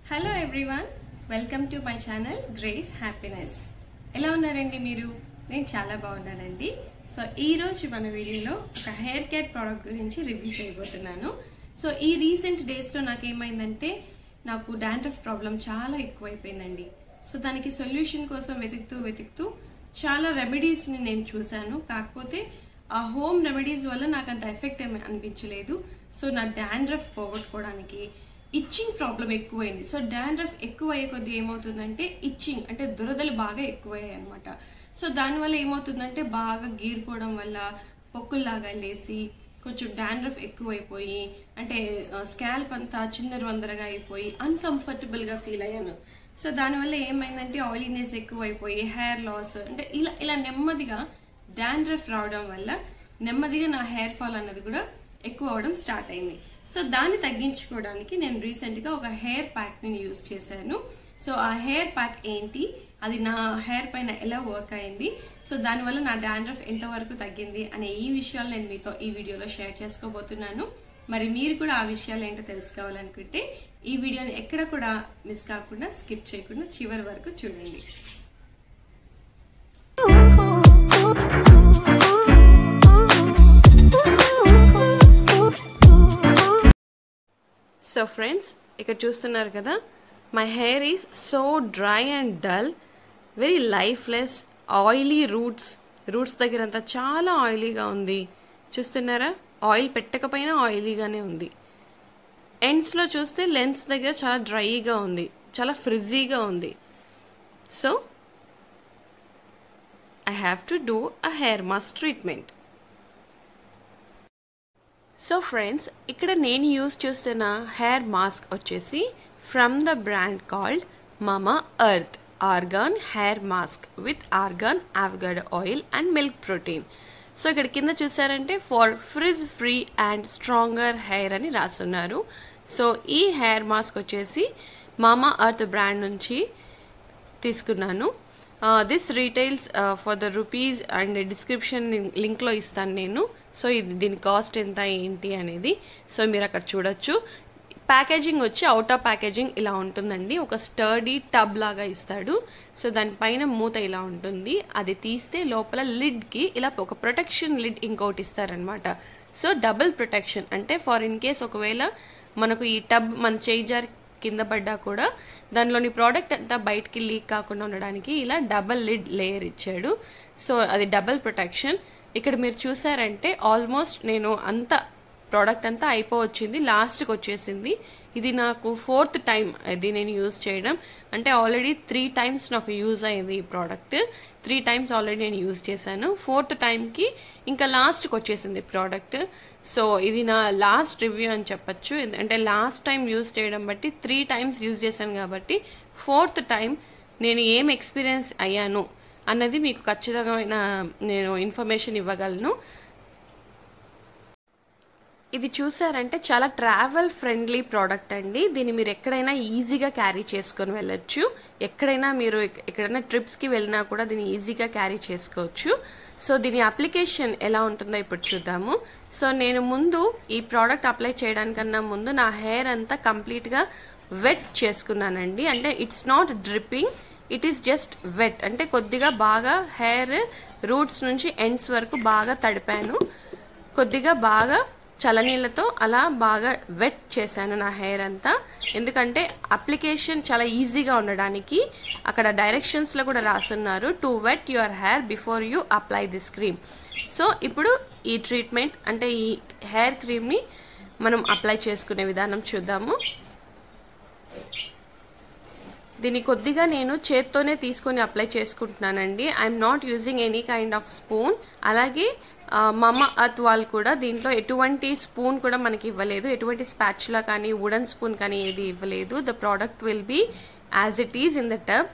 Hello everyone welcome to my channel Grace Happiness ఎలా ఉన్నారండి మీరు నేను చాలా బాగున్నానండి సో ఈ రోజు మన వీడియోలో ఒక హెయిర్ కేర్ ప్రోడక్ట్ గురించి రివ్యూ చేయబోతున్నాను సో ఈ రీసెంట్ డేస్ లో నాకేమైందంటే నాకు డాండ్రఫ్ ప్రాబ్లం చాలా ఎక్కువైపోయిందండి సో దానికి సొల్యూషన్ కోసం వెతుకుతూ వెతుకుతూ చాలా రెమెడీస్ ని నేను చూశాను కాకపోతే ఆ హోమ్ రెమెడీస్ వల్ల నాకు అంత ఎఫెక్ట్ ఏమీ అనిపించలేదు సో నా డాండ్రఫ్ పోగొట్టుకోవడానికి ఇచ్చింగ్ ప్రాబ్లం ఎక్కువైంది సో డాండ్రఫ్ ఎక్కువ అయ్యే కొద్ది ఏమవుతుందంటే ఇచ్చింగ్ అంటే దురదలు బాగా ఎక్కువయ్యాయి అనమాట సో దానివల్ల ఏమవుతుందంటే బాగా గీరుకోవడం వల్ల పొక్కుల్లాగా లేసి కొంచెం డాండ్రఫ్ ఎక్కువైపోయి అంటే స్కాల్ప్ అంతా చిన్న వందరగా అయిపోయి అన్కంఫర్టబుల్ గా ఫీల్ అయ్యాను సో దానివల్ల ఏమైందంటే ఆయిలీనెస్ ఎక్కువైపోయి హెయిర్ లాస్ అంటే ఇలా ఇలా నెమ్మదిగా డాండ్రఫ్ రావడం వల్ల నెమ్మదిగా నా హెయిర్ ఫాల్ అన్నది కూడా ఎక్కువ అవడం స్టార్ట్ అయింది సో దాన్ని తగ్గించుకోవడానికి నేను రీసెంట్ గా ఒక హెయిర్ ప్యాక్ ని యూజ్ చేశాను సో ఆ హెయిర్ ప్యాక్ ఏంటి అది నా హెయిర్ పైన ఎలా వర్క్ అయింది సో దానివల్ల నా డాండ్రఫ్ ఎంతవరకు తగ్గింది అనే ఈ విషయాలు నేను మీతో ఈ వీడియోలో షేర్ చేసుకోబోతున్నాను మరి మీరు కూడా ఆ విషయాలు ఏంటో తెలుసుకోవాలనుకుంటే ఈ వీడియోని ఎక్కడ కూడా మిస్ కాకుండా స్కిప్ చేయకుండా చివరి వరకు చూడండి సో ఫ్రెండ్స్ ఇక్కడ చూస్తున్నారు కదా my hair is so dry and dull very lifeless oily roots roots దగ్గర అంతా చాలా ఆయిలీగా ఉంది చూస్తున్నారా ఆయిల్ పెట్టకపోయినా ఆయిలీగానే ఉంది ఎండ్స్లో చూస్తే లెన్స్ దగ్గర చాలా డ్రైగా ఉంది చాలా ఫ్రిజీగా ఉంది so I have to do a hair mask treatment so friends ఇక్కడ నేను యూజ్ చేస్తున్న హెయిర్ మాస్క్ వచ్చేసి from the brand called Mamaearth argan hair mask with argan avocado oil and milk protein so ఇక్కడ కింద చూసారంటే for frizz free and stronger hair అని రాస్తున్నారు so ఈ హెయిర్ మాస్క్ వచ్చేసి మామా అర్త్ బ్రాండ్ నుంచి తీసుకున్నాను this retails for the rupees and description లింక్లో ఇస్తాను నేను సో ఇది దీని కాస్ట్ ఎంత ఏంటి అనేది సో మీరు అక్కడ చూడొచ్చు ప్యాకేజింగ్ వచ్చి అవుట్ ఆఫ్ ప్యాకేజింగ్ ఇలా ఉంటుందండి ఒక స్టర్డీ టబ్ లాగా ఇస్తాడు సో దానిపైన మూత ఇలా ఉంటుంది అది తీస్తే లోపల లిడ్కి ఇలా ఒక ప్రొటెక్షన్ లిడ్ ఇంకోటి ఇస్తారనమాట సో డబుల్ ప్రొటెక్షన్ అంటే ఫర్ ఇన్ కేస్ ఒకవేళ మనకు ఈ టబ్ మన చేయి జారి కింద పడ్డా కూడా దానిలోని ప్రోడక్ట్ అంతా బయటికి లీక్ కాకుండా ఉండడానికి ఇలా డబల్ లిడ్ లేయర్ ఇచ్చాడు సో అది డబల్ ప్రొటెక్షన్ ఇక్కడ మీరు చూసారంటే ఆల్మోస్ట్ నేను అంత ప్రోడక్ట్ అంతా అయిపోవచ్చింది లాస్ట్కి వచ్చేసింది ఇది నాకు ఫోర్త్ టైం ఇది నేను యూజ్ చేయడం అంటే ఆల్రెడీ త్రీ టైమ్స్ నాకు యూజ్ అయింది ఈ ప్రోడక్ట్ త్రీ టైమ్స్ ఆల్రెడీ నేను యూజ్ చేశాను ఫోర్త్ టైంకి ఇంకా లాస్ట్కి వచ్చేసింది ప్రోడక్ట్ సో ఇది నా లాస్ట్ రివ్యూ అని చెప్పొచ్చు అంటే లాస్ట్ టైం యూజ్ చేయడం బట్టి త్రీ టైమ్స్ యూజ్ చేశాను కాబట్టి ఫోర్త్ టైం నేను ఏం ఎక్స్పీరియన్స్ అయ్యాను అన్నది మీకు ఖచ్చితమైన నేను ఇన్ఫర్మేషన్ ఇవ్వగలను ఇది చూసారంటే చాలా ట్రావెల్ ఫ్రెండ్లీ ప్రోడక్ట్ అండి దీన్ని మీరు ఎక్కడైనా ఈజీగా క్యారీ చేసుకొని వెళ్ళొచ్చు ఎక్కడైనా మీరు ఎక్కడైనా ట్రిప్స్కి వెళ్ళినా కూడా దీన్ని ఈజీగా క్యారీ చేసుకోవచ్చు సో దీని అప్లికేషన్ ఎలా ఉంటుందో ఇప్పుడు చూద్దాము సో నేను ముందు ఈ ప్రోడక్ట్ అప్లై చేయడానికన్నా ముందు నా హెయిర్ అంతా కంప్లీట్గా వెట్ చేసుకున్నానండి అంటే it's not dripping it is just wet అంటే కొద్దిగా బాగా హెయిర్ రూట్స్ నుంచి ఎండ్స్ వరకు బాగా తడిపాను కొద్దిగా బాగా చలనీళ్ళతో అలా బాగా వెట్ చేశాను నా హెయిర్ అంతా ఎందుకంటే అప్లికేషన్ చాలా ఈజీగా ఉండడానికి అక్కడ డైరెక్షన్స్లో కూడా రాస్తున్నారు to wet your hair before you apply this cream so ఇప్పుడు ఈ ట్రీట్మెంట్ అంటే ఈ హెయిర్ క్రీమ్ని మనం అప్లై చేసుకునే విధానం చూద్దాము దీన్ని కొద్దిగా నేను చేత్తోనే తీసుకొని అప్లై చేసుకుంటున్నానండి I'm not using any kind of spoon అలాగే మమ్మ అత్ వాళ్ళు కూడా దీంట్లో ఎటువంటి స్పూన్ కూడా మనకి ఇవ్వలేదు ఎటువంటి స్పాచ్లా కానీ వుడన్ స్పూన్ కానీ ఏది ఇవ్వలేదు the product will be as it is in the tub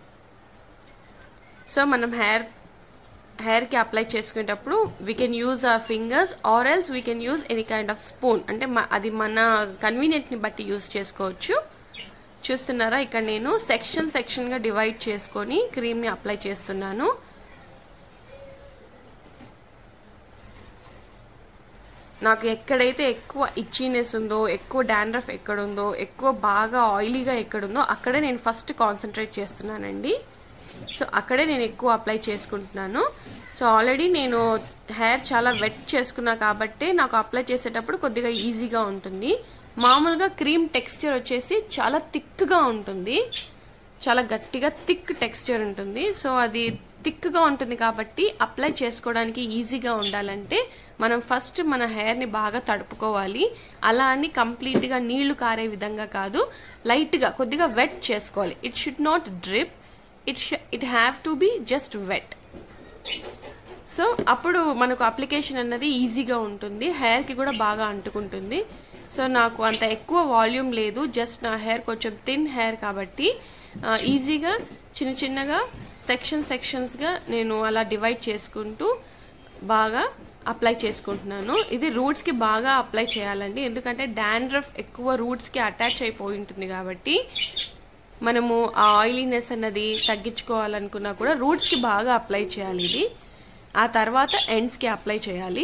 so మనం హెయిర్ హెయిర్కి అప్లై చేసుకునేటప్పుడు we can use our fingers or else we can use any kind of spoon అంటే అది మన కన్వీనియంట్ని బట్టి యూజ్ చేసుకోవచ్చు చూస్తున్నారా ఇక్కడ నేను సెక్షన్ సెక్షన్గా డివైడ్ చేసుకొని క్రీమ్ని అప్లై చేస్తున్నాను నాకు ఎక్కడైతే ఎక్కువ ఇచ్చినెస్ ఉందో ఎక్కువ డాండ్రఫ్ ఎక్కడుందో ఎక్కువ బాగా ఆయిలీగా ఎక్కడుందో అక్కడే నేను ఫస్ట్ కాన్సన్ట్రేట్ చేస్తున్నానండి సో అక్కడే నేను ఎక్కువ అప్లై చేసుకుంటున్నాను సో ఆల్రెడీ నేను హెయిర్ చాలా వెట్ చేసుకున్నా కాబట్టి నాకు అప్లై చేసేటప్పుడు కొద్దిగా ఈజీగా ఉంటుంది మామూలుగా క్రీమ్ టెక్స్చర్ వచ్చేసి చాలా థిక్గా ఉంటుంది చాలా గట్టిగా థిక్ టెక్స్చర్ ఉంటుంది సో అది థిక్గా ఉంటుంది కాబట్టి అప్లై చేసుకోవడానికి ఈజీగా ఉండాలంటే మనం ఫస్ట్ మన హెయిర్ని బాగా తడుపుకోవాలి అలా అని కంప్లీట్గా నీళ్లు కారే విధంగా కాదు లైట్గా కొద్దిగా వెట్ చేసుకోవాలి it should not drip it it have to be just wet so అప్పుడు మనకు అప్లికేషన్ అన్నది ఈజీగా ఉంటుంది హెయిర్కి కూడా బాగా అంటుకుంటుంది సో నాకు అంత ఎక్కువ వాల్యూమ్ లేదు జస్ట్ నా హెయిర్ కొంచెం థిన్ హెయిర్ కాబట్టి ఈజీగా చిన్న చిన్నగా సెక్షన్ సెక్షన్స్గా నేను అలా డివైడ్ చేసుకుంటూ బాగా అప్లై చేసుకుంటున్నాను ఇది రూట్స్కి బాగా అప్లై చేయాలండి ఎందుకంటే డాండ్రఫ్ ఎక్కువ రూట్స్కి అటాచ్ అయిపోయి ఉంటుంది కాబట్టి మనము ఆ ఆయిలీనెస్ అన్నది తగ్గించుకోవాలనుకున్నా కూడా రూట్స్కి బాగా అప్లై చేయాలి ఇది ఆ తర్వాత ఎండ్స్కి అప్లై చేయాలి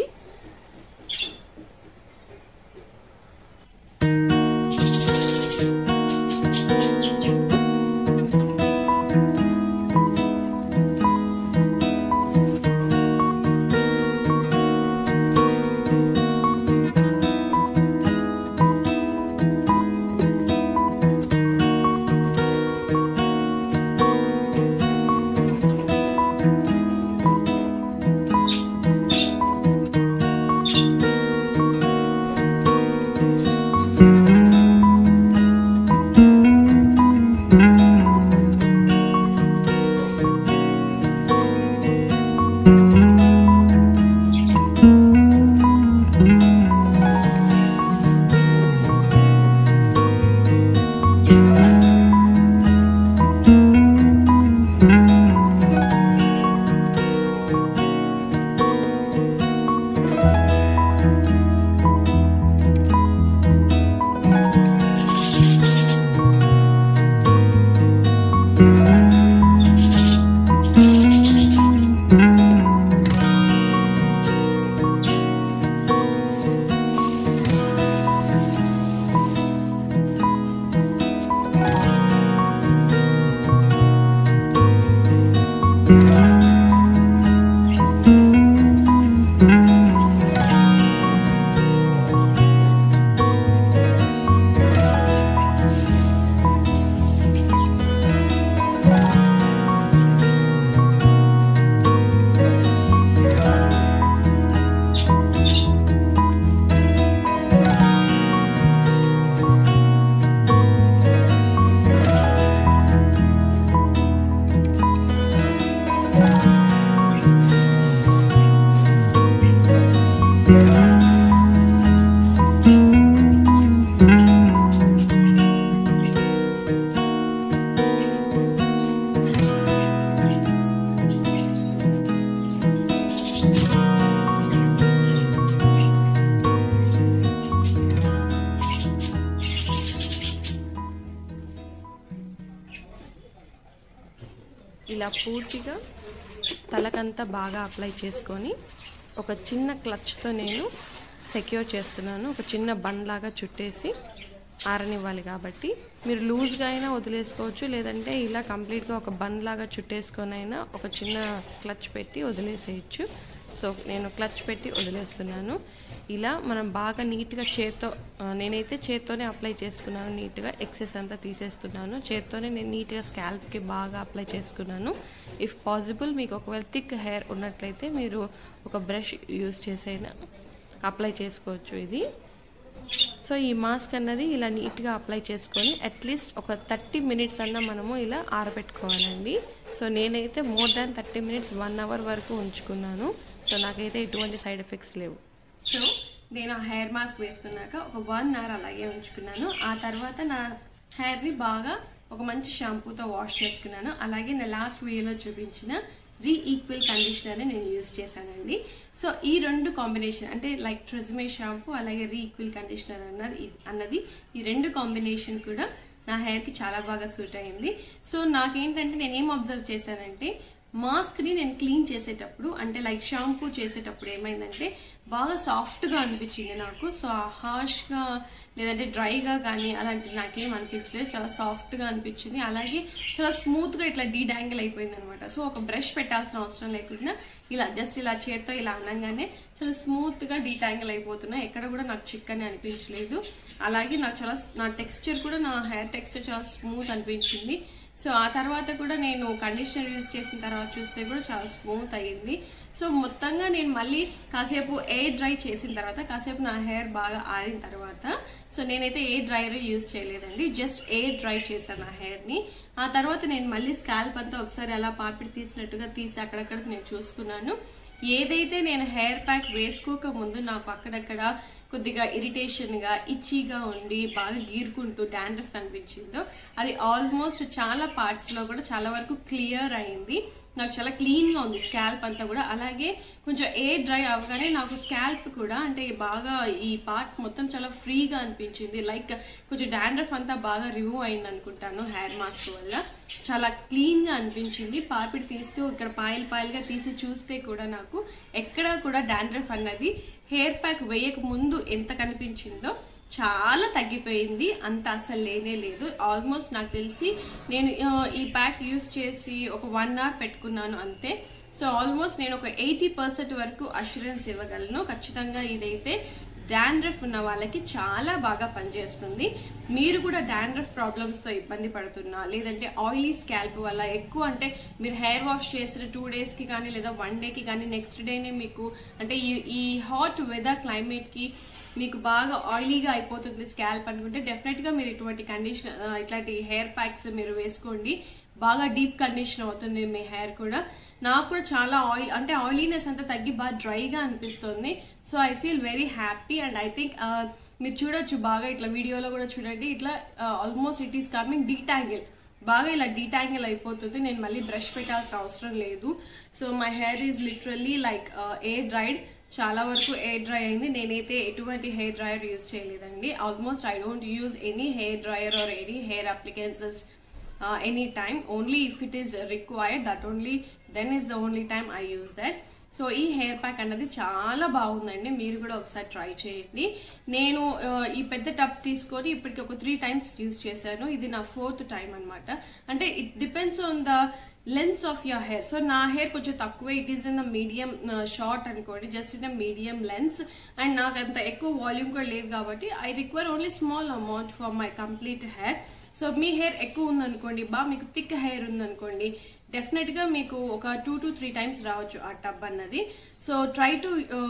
ఇలా పూర్తిగా తలకంతా బాగా అప్లై చేసుకొని ఒక చిన్న క్లచ్తో నేను సెక్యూర్ చేస్తున్నాను ఒక చిన్న బండ్ లాగా చుట్టేసి ఆరనివ్వాలి కాబట్టి మీరు లూజ్గా అయినా వదిలేసుకోవచ్చు లేదంటే ఇలా కంప్లీట్గా ఒక బండ్ లాగా చుట్టేసుకొని అయినా ఒక చిన్న క్లచ్ పెట్టి వదిలేసేయచ్చు సో నేను క్లచ్ పెట్టి వదిలేస్తున్నాను ఇలా మనం బాగా నీట్గా చేత్తో ఆ, నేనైతే చేత్తోనే అప్లై చేసుకున్నాను నీట్గా ఎక్సెస్ అంతా తీసేస్తున్నాను చేత్తోనే నేను నీట్గా స్కాల్ప్కి బాగా అప్లై చేసుకున్నాను ఇఫ్ పాసిబుల్ మీకు ఒకవేళ థిక్ హెయిర్ ఉన్నట్లయితే మీరు ఒక బ్రష్ యూజ్ చేసైనా అప్లై చేసుకోవచ్చు ఇది సో ఈ మాస్క్ అన్నది ఇలా నీట్గా అప్లై చేసుకొని అట్లీస్ట్ ఒక థర్టీ మినిట్స్ అన్న మనము ఇలా ఆరబెట్టుకోవాలండి సో నేనైతే more than thirty minutes one hour వరకు ఉంచుకున్నాను సో నాకైతే ఎటువంటి సైడ్ ఎఫెక్ట్స్ లేవు సో నేను ఆ హెయిర్ మాస్క్ వేసుకున్నాక ఒక వన్ అవర్ అలాగే ఉంచుకున్నాను ఆ తర్వాత నా హెయిర్ని బాగా ఒక మంచి షాంపూతో వాష్ చేసుకున్నాను అలాగే నా లాస్ట్ వీడియోలో చూపించిన రీ ఈక్వల్ కండిషనర్ నేను యూజ్ చేశానండి సో ఈ రెండు కాంబినేషన్ అంటే లైక్ ట్రెజ్మే షాంపూ అలాగే రీ ఈక్వల్ కండిషనర్ అన్నది ఇది- అన్నది ఈ రెండు కాంబినేషన్ కూడా నా హెయిర్ కి చాలా బాగా సూట్ అయింది సో నాకేంటంటే నేను ఏం అబ్జర్వ్ చేశానంటే మాస్క్ ని నేను క్లీన్ చేసేటప్పుడు అంటే లైక్ షాంపూ చేసేటప్పుడు ఏమైందంటే బాగా సాఫ్ట్ గా అనిపించింది నాకు సో హార్ష్ గా లేదంటే డ్రైగా కానీ అలాంటి నాకేం అనిపించలేదు చాలా సాఫ్ట్ గా అనిపించింది అలాగే చాలా స్మూత్ గా ఇట్లా డీడాంగిల్ అయిపోయింది అనమాట సో ఒక బ్రష్ పెట్టాల్సిన అవసరం లేకుండా ఇలా జస్ట్ ఇలా చేత్తో ఇలా అనగానే చాలా స్మూత్ గా డీటాంగిల్ అయిపోతున్నాయి ఎక్కడ కూడా నాకు చిక్ అని అనిపించలేదు అలాగే నాకు చాలా నా టెక్స్చర్ కూడా నా హెయిర్ టెక్స్చర్ చాలా స్మూత్ అనిపించింది సో ఆ తర్వాత కూడా నేను కండిషనర్ యూజ్ చేసిన తర్వాత చూస్తే కూడా చాలా స్మూత్ అయ్యింది సో మొత్తంగా నేను మళ్ళీ కాసేపు ఎయిర్ డ్రై చేసిన తర్వాత కాసేపు నా హెయిర్ బాగా ఆరిన తర్వాత సో నేనైతే ఏ డ్రైయర్ యూజ్ చేయలేదండి జస్ట్ ఎయిర్ డ్రై చేశాను నా హెయిర్ ని ఆ తర్వాత నేను మళ్ళీ స్కాల్ప్ అంతా ఒకసారి అలా పాపిడి తీసినట్టుగా తీసి అక్కడక్కడ నేను చూసుకున్నాను ఏదైతే నేను హెయిర్ ప్యాక్ వేసుకోక ముందు నాకు అక్కడక్కడ కొద్దిగా ఇరిటేషన్ గా ఇచ్చిగా ఉండి బాగా గీరుకుంటూ డాండ్రఫ్ కనిపించిందో అది ఆల్మోస్ట్ చాలా పార్ట్స్ లో కూడా చాలా వరకు క్లియర్ అయింది నాకు చాలా క్లీన్ గా ఉంది స్కాల్ప్ అంతా కూడా అలాగే కొంచెం ఎయిర్ డ్రై అవగానే నాకు స్కాల్ప్ కూడా అంటే బాగా ఈ పార్ట్ మొత్తం చాలా ఫ్రీగా అనిపించింది లైక్ కొంచెం డాండ్రఫ్ అంతా బాగా రిమూవ్ అయింది అనుకుంటాను హెయిర్ మాస్క్ వల్ల చాలా క్లీన్ గా అనిపించింది పాపిడి తీస్తూ ఇక్కడ పాయలు పాయలుగా తీసి చూస్తే కూడా నాకు ఎక్కడా కూడా డాండ్రఫ్ అన్నది హెయిర్ ప్యాక్ వేయక ముందు ఎంత కనిపించిందో చాలా తగ్గిపోయింది అంత అసలు లేనే లేదు ఆల్మోస్ట్ నాకు తెలిసి నేను ఆ, ఈ ప్యాక్ యూస్ చేసి ఒక వన్ అవర్ పెట్టుకున్నాను అంతే సో ఆల్మోస్ట్ నేను ఒక ఎయిటీ పర్సెంట్ వరకు అష్యూరెన్స్ ఇవ్వగలను ఖచ్చితంగా ఇదైతే డాండ్రఫ్ ఉన్న వాళ్ళకి చాలా బాగా పనిచేస్తుంది మీరు కూడా డాండ్రఫ్ ప్రాబ్లమ్స్ తో ఇబ్బంది పడుతున్నా లేదంటే ఆయిలీ స్కాల్ప్ వల్ల ఎక్కువ అంటే మీరు హెయిర్ వాష్ చేసిన టూ డేస్ కి కానీ లేదా వన్ డే కి కానీ నెక్స్ట్ డేనే మీకు అంటే ఈ ఈ హాట్ వెదర్ క్లైమేట్ కి మీకు బాగా ఆయిలీగా అయిపోతుంది స్కాల్ప్ అనుకుంటే డెఫినెట్ గా మీరు ఇటువంటి కండిషన్ ఇట్లాంటి హెయిర్ ప్యాక్స్ మీరు వేసుకోండి బాగా డీప్ కండిషన్ అవుతుంది మీ హెయిర్ కూడా నాకు కూడా చాలా ఆయిల్ అంటే ఆయిలీనెస్ అంతా తగ్గి బాగా డ్రైగా అనిపిస్తుంది so I feel very happy and I think మీరు చూడొచ్చు బాగా ఇట్లా వీడియోలో కూడా చూడండి ఇట్లా almost it is coming detangle బాగా ఇలా డీటాంగిల్ అయిపోతుంది నేను మళ్ళీ బ్రష్ పెట్టాల్సిన అవసరం లేదు so my hair is literally like air dried చాలా వరకు ఎయిర్ డ్రై అయింది నేనైతే ఎటువంటి హెయిర్ డ్రైయర్ యూజ్ చేయలేదండి almost I don't use any hair dryer or any hair appliances any time only if it is required that only then is the only time I use that so ఈ hair pack అన్నది చాలా బాగుందండి మీరు కూడా ఒకసారి try చేయండి నేను ఆ, ఈ పెద్ద టబ్ తీసుకొని ఇప్పటికి ఒక త్రీ టైమ్స్ యూజ్ చేశాను ఇది నా ఫోర్త్ టైం అన్నమాట అంటే it depends on the length of your hair so నా హెయిర్ కొంచెం తక్కువ it is in the medium short అనుకోండి just in the medium length and నాకు అంత ఎక్కువ వాల్యూమ్ కూడా లేదు కాబట్టి I require only small amount for my complete hair so మీ హెయిర్ ఎక్కువ ఉందనుకోండి బా మీకు థిక్ హెయిర్ ఉందనుకోండి డెఫినెట్ గా మీకు ఒక టూ టు త్రీ టైమ్స్ రావచ్చు ఆ టబ్ అన్నది so try to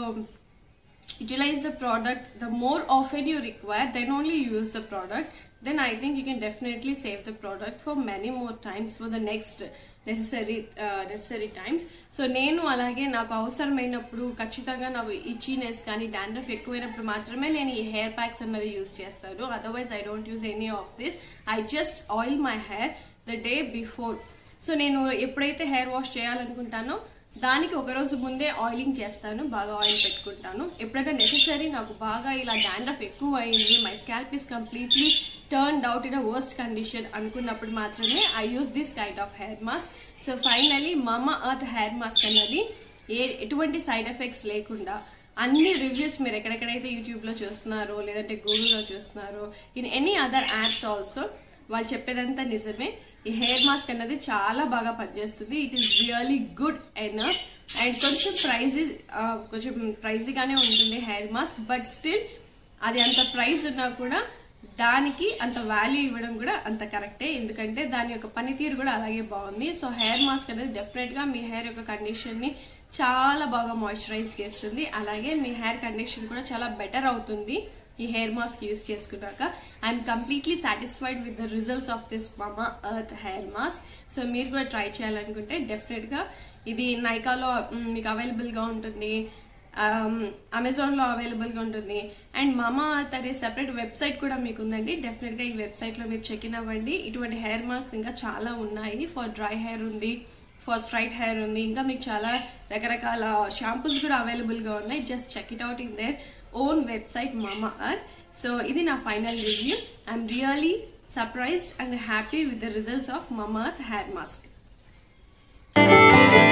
utilize the product the more often you require then only you use the product then i think you can definitely save the product for many more times for the next necessary necessary times so నేను అలాగే నాకు అవసరమైనప్పుడు ఖచ్చితంగా నాకు ఇచీనెస్ కానీ dandruff ఎక్కువైనప్పుడు మాత్రమే నేను ఈ హెయిర్ ప్యాక్స్ అన్నది యూజ్ చేస్తాను otherwise I don't use any of this I just oil my hair the day before so నేను ఎప్పుడైతే హెయిర్ వాష్ చేయాలనుకుంటానో దానికి ఒక రోజు ముందే ఆయిలింగ్ చేస్తాను బాగా ఆయిల్ పెట్టుకుంటాను ఎప్పుడైతే నెసెసరీ నాకు బాగా ఇలా డాండ్రఫ్ ఎక్కువ అయింది my scalp is completely turn out in a worst condition అనుకున్నప్పుడు మాత్రమే I use this kind of hair mask so finally Mamaearth hair mask అన్నది ఏ ఎటువంటి సైడ్ ఎఫెక్ట్స్ లేకుండా అన్ని రివ్యూస్ మీరు ఎక్కడెక్కడైతే యూట్యూబ్ లో చూస్తున్నారో లేదంటే గూగుల్లో చూస్తున్నారో in any other apps also వాళ్ళు చెప్పేదంతా నిజమే ఈ హెయిర్ మాస్క్ అన్నది చాలా బాగా పనిచేస్తుంది it is really good enough and కొంచెం ప్రైజ్ కొంచెం ప్రైజీగానే ఉంటుంది హెయిర్ మాస్క్ బట్ స్టిల్ అది అంత ప్రైస్ ఉన్నా కూడా దానికి అంత వాల్యూ ఇవ్వడం కూడా అంత కరెక్టే ఎందుకంటే దాని యొక్క పనితీరు కూడా అలాగే బాగుంది సో హెయిర్ మాస్క్ అనేది డెఫినెట్ గా మీ హెయిర్ యొక్క కండిషన్ ని చాలా బాగా మాయిశ్చరైజ్ చేస్తుంది అలాగే మీ హెయిర్ కండిషన్ కూడా చాలా బెటర్ అవుతుంది ఈ హెయిర్ మాస్క్ యూస్ చేసుకున్నాక I'm completely satisfied with the results of this Mamaearth hair mask so మీరు కూడా ట్రై చేయాలనుకుంటే డెఫినెట్ గా ఇది నైకాలో మ్, మీకు అవైలబుల్ గా ఉంటుంది అమెజాన్ లో అవైలబుల్ గా ఉంటుంది అండ్ మమా అర్త్ అనే సెపరేట్ వెబ్సైట్ కూడా మీకు ఉందండి డెఫినెట్ గా ఈ వెబ్సైట్ లో మీరు చెక్ ఇన్ అవ్వండి ఇటువంటి హెయిర్ మాస్క్ ఇంకా చాలా ఉన్నాయి ఫర్ డ్రై హెయిర్ ఉంది ఫర్ స్ట్రైట్ హెయిర్ ఉంది ఇంకా మీకు చాలా రకరకాల షాంపూస్ కూడా అవైలబుల్ గా ఉన్నాయి just check it out in their own website Mamaearth so ఇది నా final review I'm really surprised and happy with the results of Mamaearth hair mask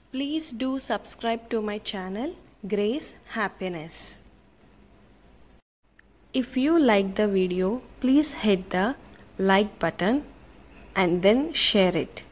Please do subscribe to my channel Grace Happiness. If you like the video, please hit the like button and then share it.